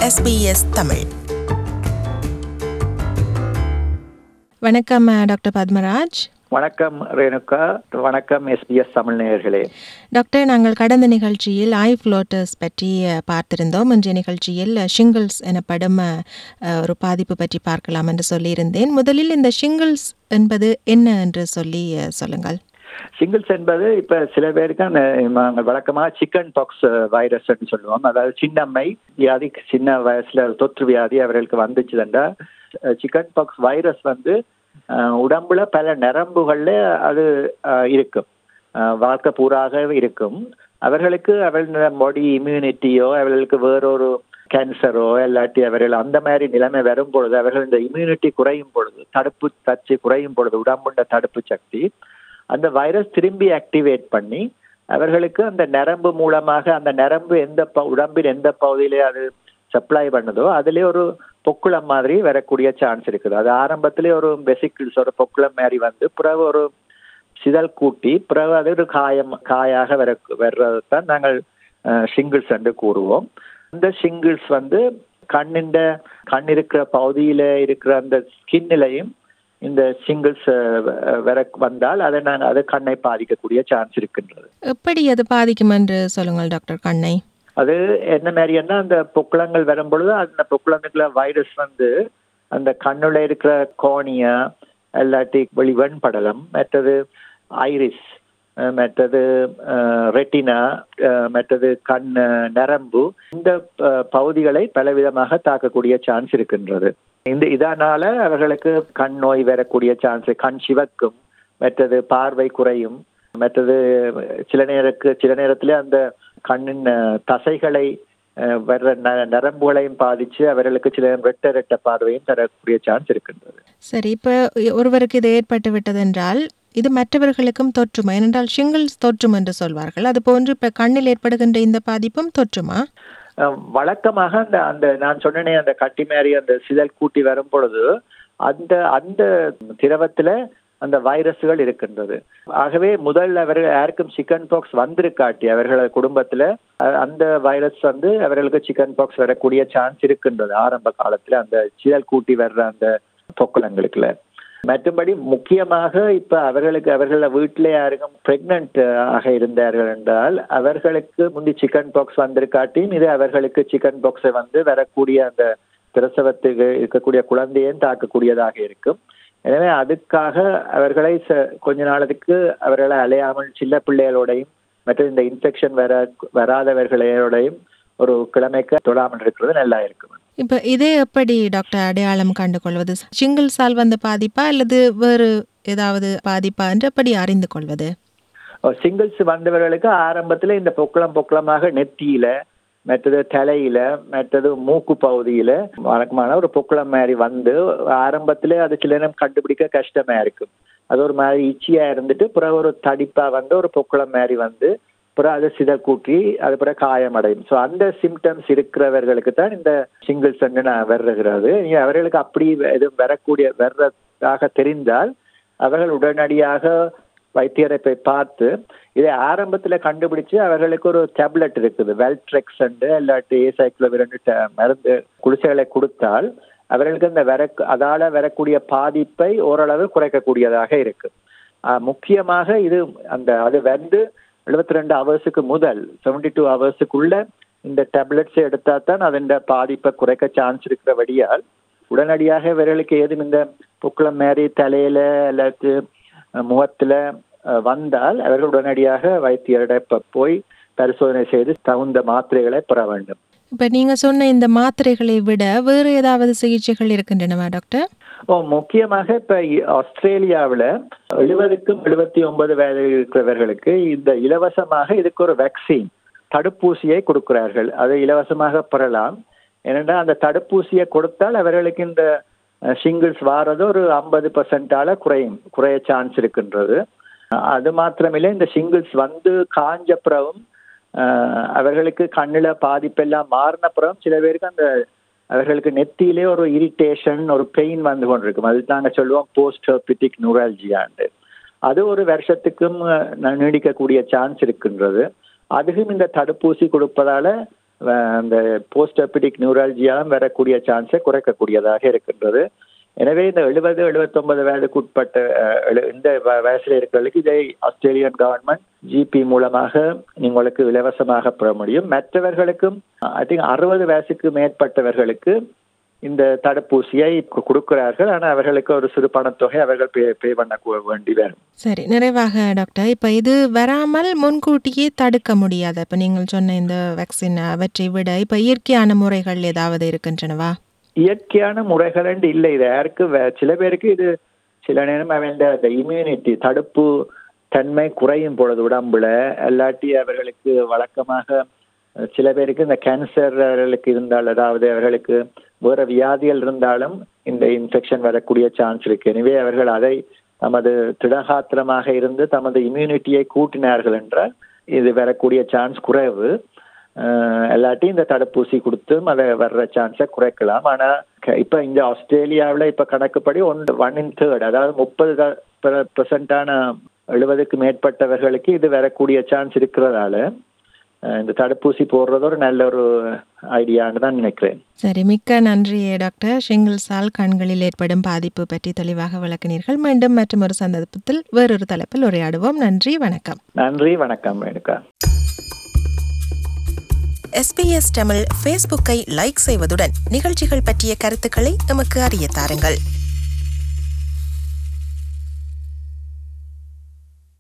SBS Tamil வணக்கம் அஹ், doctor Padmaraj வணக்கம் ரேணுகா வணக்கம் எஸ்பிஎஸ் தமிழ் நேயர்களே டாக்டர் நாங்கள் கடந்த நிகழ்ச்சியில் ஐ ஃப்ளோட்டர்ஸ் பற்றி அஹ், பார்த்திருந்தோம் இன்றைய நிகழ்ச்சியில் ஷிங்கிள்ஸ் எனப்படும் அஹ், அஹ், ஒரு பாதிப்பு பற்றி பார்க்கலாம் என்று சொல்லியிருந்தேன் முதலில் இந்த ஷிங்கிள்ஸ் என்பது என்ன என்று சொல்லி அஹ், சொல்லுங்கள் சிங்கிள்ஸ் என்பது இப்ப சில பேருக்கு அந்த நாங்கள் வழக்கமாக சிக்கன் பாக்ஸ் வைரஸ் சொல்லுவோம் அதாவது சின்னம்மை வியாதி சின்ன வயசுல தொற்று வியாதி அவர்களுக்கு வந்துச்சுதுண்டா சிக்கன் பாக்ஸ் வைரஸ் வந்து அஹ், உடம்புல பல நரம்புகள்ல அது அஹ், இருக்கும் அஹ், வாழ்க்கை பூராக இருக்கும் அவர்களுக்கு அவர்களோட பாடி இம்யூனிட்டியோ அவர்களுக்கு வேறொரு கேன்சரோ இல்லாட்டி அவர்கள் அந்த மாதிரி நிலைமை வரும் பொழுது அவர்கள் இந்த இம்யூனிட்டி குறையும் பொழுது தடுப்பு தச்சு குறையும் பொழுது உடம்புண்ட தடுப்பு சக்தி அந்த வைரஸ் திரும்பி ஆக்டிவேட் பண்ணி அவர்களுக்கு அந்த நரம்பு மூலமாக அந்த நரம்பு எந்த ப- உடம்பின் எந்த பகுதியிலே அது சப்ளை பண்ணுதோ அதுலயே ஒரு பொக்குளம் மாதிரி வரக்கூடிய சான்ஸ் இருக்குது அது ஆரம்பத்திலே ஒரு வெசிக்கிள்ஸ் ஒரு பொக்குளம் மாதிரி வந்து பிறகு ஒரு சிதல் கூட்டி பிறகு அது ஒரு காயம் காயாக வர வர்றது தான் நாங்கள் ஷிங்கிள்ஸ் என்று கூறுவோம் அந்த ஷிங்கிள்ஸ் வந்து கண்ணின் கண் இருக்கிற பகுதியில இருக்கிற அந்த ஸ்கின்னிலையும் இந்த சிங்கிள்ஸ் வர வந்தால் அதை நாங்கள் அது கண்ணை பாதிக்கக்கூடிய சான்ஸ் இருக்கின்றது எப்படி அது பாதிக்கும் என்று சொல்லுங்கள் டாக்டர் கண்ணை அது என்ன மாதிரின்னா அந்த பொக்குளங்கள் வரும் பொழுது அந்த பொக்குளங்களுக்குள்ள வைரஸ் வந்து அந்த கண்ணுல இருக்கிற கோனியா இல்லாட்டி வெளி வெண்படலம் மற்றது ஐரிஸ் அஹ், மற்றது ரெட்டினா மற்றது கண் அஹ், நரம்பு இந்த அஹ், பகுதிகளை பலவிதமாக தாக்கக்கூடிய சான்ஸ் இருக்கின்றது இந்த இதனால அவர்களுக்கு கண் நோய் வரக்கூடிய சான்ஸ் கண் சிவக்கும் மற்றது பார்வை குறையும் மற்றது சில நேரக்கு சில நேரத்திலே அந்த கண்ணின் அஹ், தசைகளை அஹ், வர்ற ந- நரம்புகளையும் பாதிச்சு அவர்களுக்கு சில நேரம் ரெட்ட ரெட்ட பார்வையும் தரக்கூடிய சான்ஸ் இருக்கின்றது சரி இப்போ ஒருவருக்கு இது ஏற்பட்டு விட்டதென்றால் இது மற்றவர்களுக்கும் தொற்றுமா ஏனென்றால் ஷிங்கிள்ஸ் தொற்றும் என்று சொல்வார்கள் அது போன்று இப்போ கண்ணில் ஏற்படுகின்ற இந்த பாதிப்பும் தொற்றுமா அஹ், வழக்கமாக அந்த அந்த நான் சொன்னேனே அந்த கட்டி மாதிரி அந்த சிதல் கூட்டி வரும் பொழுது அந்த அந்த திரவத்துல அந்த வைரஸ்கள் இருக்கின்றது ஆகவே முதல்ல அவர்கள் யாருக்கும் சிக்கன் பாக்ஸ் வந்திருக்காட்டி அவர்கள குடும்பத்துல அஹ், அந்த வைரஸ் வந்து அவர்களுக்கு சிக்கன் பாக்ஸ் வரக்கூடிய சான்ஸ் இருக்கின்றது ஆரம்ப காலத்துல அந்த சிதல் கூட்டி வர்ற அந்த பொக்குளங்களுக்குள்ள மற்றபடி முக்கியமாக இப்ப அவர்களுக்கு அவர்கள வீட்டிலே யாருக்கும் பிரெக்னன்ட் ஆக இருந்தார்கள் என்றால் அவர்களுக்கு முந்தி சிக்கன் பாக்ஸ் வந்திருக்காட்டியும் இது அவர்களுக்கு சிக்கன் பாக்ஸை வந்து வரக்கூடிய அந்த பிரசவத்துக்கு இருக்கக்கூடிய குழந்தையும் தாக்கக்கூடியதாக இருக்கும் எனவே அதுக்காக அவர்களை ச- கொஞ்ச நாளத்துக்கு அவர்களை அலையாமல் சின்ன பிள்ளைகளோடையும் மற்றும் இந்த இன்ஃபெக்ஷன் வர வராதவர்களோடையும் ஒரு கிழமைக்கு தொடாமல் இருக்கிறது நல்லா இருக்கும் இப்போ இதே எப்படி டாக்டர் அடையாளம் கண்டு கொள்வது ஷிங்கிள்ஸால் வந்த பாதிப்பா அல்லது வேறு ஏதாவது பாதிப்பா என்று எப்படி அறிந்து கொள்வது சிங்கிள்ஸ் வந்தவர்களுக்கு ஆரம்பத்துல இந்த பொக்குளம் பொக்குளமாக நெத்தியில மற்றது தலையில மற்றது மூக்கு பகுதியில வழக்கமான ஒரு பொக்குளம் மாதிரி வந்து ஆரம்பத்துல அது சில நேரம் கண்டுபிடிக்க கஷ்டமா இருக்கும் அது ஒரு மாதிரி இச்சியா இருந்துட்டு பிறகு ஒரு தடிப்பா வந்து ஒரு பொக்குளம் மாதிரி வந்து பிறகு அது சித கூட்டி அது பிறகு காயமடையும் ஸோ அந்த சிம்டம்ஸ் இருக்கிறவர்களுக்கு தான் இந்த சிங்கிள்ஸ் வந்து நான் வர்றது இனி அவர்களுக்கு அப்படி எதுவும் வரக்கூடிய வர்றதாக தெரிந்தால் அவர்கள் உடனடியாக வைத்தியரை போய் பார்த்து இதை ஆரம்பத்துல கண்டுபிடிச்சு அவர்களுக்கு ஒரு டேப்லெட் இருக்குது வெல்ட்ரெக்ஸ் இல்லாட்டி ஏசைக்ளோவிரண்டு மருந்து குடிசைகளை கொடுத்தால் அவர்களுக்கு இந்த வர அதால வரக்கூடிய பாதிப்பை ஓரளவு குறைக்கக்கூடியதாக இருக்கு ஆஹ் முக்கியமாக இது அந்த அது வந்து எழுபத்தி ரெண்டு ஹவர்ஸுக்கு முதல் செவன்டி டூ ஹவர்ஸுக்குள்ள இந்த டேப்லெட்ஸ் எடுத்தா தான் அதன் பாதிப்பை குறைக்க சான்ஸ் இருக்கிறபடியால் உடனடியாக இவர்களுக்கு ஏதும் இந்த புக்குளம் மாதிரி தலையில அல்லது முகத்துல அஹ், வந்தால் அவர்கள் உடனடியாக வைத்தியரிடம் ப- போய் பரிசோதனை செய்து தகுந்த மாத்திரைகளை பெற வேண்டும் இப்போ நீங்க சொன்ன இந்த மாத்திரைகளை விட வேறு ஏதாவது சிகிச்சைகள் இருக்கின்றனவா டாக்டர் ஓ முக்கியமாக இப்ப இ- ஆஸ்திரேலியாவுல எழுபதுக்கும் எழுபத்தி ஒன்பது வயது இருக்கிறவர்களுக்கு இந்த இலவசமாக இதுக்கு ஒரு வேக்சின் தடுப்பூசியை கொடுக்கிறார்கள் அதை இலவசமாக பெறலாம் ஏனென்றால் அந்த தடுப்பூசியை கொடுத்தால் அவர்களுக்கு இந்த ஷிங்கிள்ஸ் வாரது ஒரு ஐம்பது பர்சன்டால குறையும் குறைய சான்ஸ் இருக்கின்றது அஹ், அது மாத்திரமில்லை இந்த ஷிங்கிள்ஸ் வந்து காஞ்ச பிறகும் அஹ், அவர்களுக்கு கண்ணுல பாதிப்பெல்லாம் மாறின பிறகும் சில பேருக்கு அந்த அவர்களுக்கு நெத்தியிலே ஒரு இரிட்டேஷன் ஒரு பெயின் வந்து கொண்டிருக்கும் அது நாங்கள் சொல்லுவோம் போஸ்ட் ஹெர்பிட்டிக் நூரால்ஜியாண்டு அது ஒரு வருஷத்துக்கும் அஹ், நீடிக்கக்கூடிய சான்ஸ் இருக்கின்றது அதுக்கும் இந்த தடுப்பூசி கொடுப்பதால அஹ், அந்த போஸ்ட் எபிடிக் நியூராலஜியாலும் வரக்கூடிய சான்ஸை குறைக்கக்கூடியதாக இருக்கின்றது எனவே இந்த எழுபது எழுபத்தொன்பது வயதுக்கு உட்பட்ட அஹ், எழு- இந்த வ- வயசுல இருக்கிறவர்களுக்கு இதை ஆஸ்திரேலியன் கவர்மெண்ட் ஜிபி மூலமாக உங்களுக்கு இலவசமாக பெற முடியும் மற்றவர்களுக்கும் ஐ திங்க் அறுபது வயசுக்கு மேற்பட்டவர்களுக்கு இந்த தடுப்பூசியை கு- கொடுக்கிறார்கள் ஆனால் அவர்களுக்கு ஒரு சிறு பணத்தொகை அவர்கள் பே பே பண்ண கு- வேண்டி வரும் சரி நிறைவாக டாக்டர் இப்போ இது வராமல் முன்கூட்டியே தடுக்க முடியாது இப்போ நீங்கள் சொன்ன இந்த வேக்சின் அவற்றை விட இப்போ இயற்கையான முறைகள் ஏதாவது இருக்கின்றனவா இயற்கையான முறைகள் என்று இல்லை இது யாருக்கு வே- சில பேருக்கு இது சில நேரம் அவன் இந்த இம்யூனிட்டி தடுப்பு தன்மை குறையும் பொழுது உடம்புல இல்லாட்டி அவர்களுக்கு வழக்கமாக அஹ், சில பேருக்கு இந்த கேன்சர் அவர்களுக்கு இருந்தால் அதாவது அவர்களுக்கு வேற வியாதிகள் இருந்தாலும் இந்த இன்ஃபெக்ஷன் வரக்கூடிய சான்ஸ் இருக்கு எனவே அவர்கள் அதை தமது திடகாத்திரமாக இருந்து தமது இம்யூனிட்டியை கூட்டினார்கள் என்றால் இது வரக்கூடிய சான்ஸ் குறைவு அஹ் எல்லாத்தையும் இந்த தடுப்பூசி கொடுத்தும் அதை வர்ற சான்ஸை குறைக்கலாம் ஆனா க- இப்ப இந்த ஆஸ்திரேலியாவில் இப்ப கணக்குப்படி ஒன்று ஒன் இன் தேர்ட் அதாவது முப்பது பெர்சென்டான எழுபதுக்கு மேற்பட்டவர்களுக்கு இது வரக்கூடிய சான்ஸ் இருக்கிறதால அஹ் இந்த தடுப்பூசி போடுறது ஒரு நல்ல ஒரு ஐடியான்னு தான் நினைக்கிறேன் சரி மிக்க நன்றி டாக்டர் ஷிங்கிள்ஸால் கண்களில் ஏற்படும் பாதிப்பு பற்றி தெளிவாக விளக்கினீர்கள் மீண்டும் மற்றும் ஒரு சந்தர்ப்பத்தில் வேறொரு தலைப்பில் உரையாடுவோம் நன்றி வணக்கம் நன்றி வணக்கம் ரேணுகா எஸ்பிஎஸ் தமிழ் ஃபேஸ்புக்கை லைக் செய்வதுடன் நிகழ்ச்சிகள் பற்றிய கருத்துக்களை எமக்கு அறிய தாருங்கள்